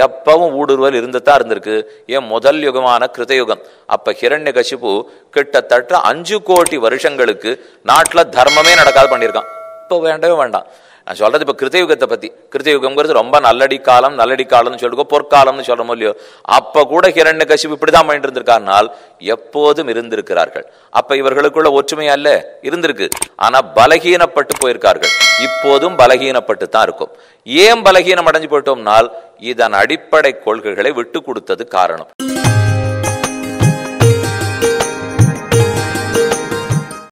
எப்பவும் ஊடுருவல் இருந்துதான் இருந்திருக்கு ஏன் முதல் யுகமான கிருதயுகம் அப்ப ஹிரண்ய கசிப்பு கிட்டத்தட்ட அஞ்சு கோடி வருஷங்களுக்கு நாட்டுல தர்மமே நடக்காது பண்ணியிருக்கான் இப்போ வேண்டவே வேண்டாம் நான் சொல்றது இப்ப கிருதயுகத்தை பத்தி கிருதயுகம்ங்கிறது ரொம்ப நல்லடி காலம் நல்லடி காலம்னு சொல்லிருக்கோம் பொற்காலம்னு சொல்றோமோ இல்லையோ அப்ப கூட ஹிரண்ய கசிப்பு இப்படிதான் பண்ணிட்டு இருந்திருக்காருனால் எப்போதும் இருந்திருக்கிறார்கள் அப்ப இவர்களுக்குள்ள ஒற்றுமை அல்ல இருந்திருக்கு ஆனா பலகீனப்பட்டு போயிருக்கார்கள் இப்போதும் பலகீனப்பட்டு தான் இருக்கும் ஏன் பலகீனம் அடைஞ்சு போயிட்டோம்னால் இதன் அடிப்படை கொள்கைகளை விட்டு கொடுத்தது காரணம்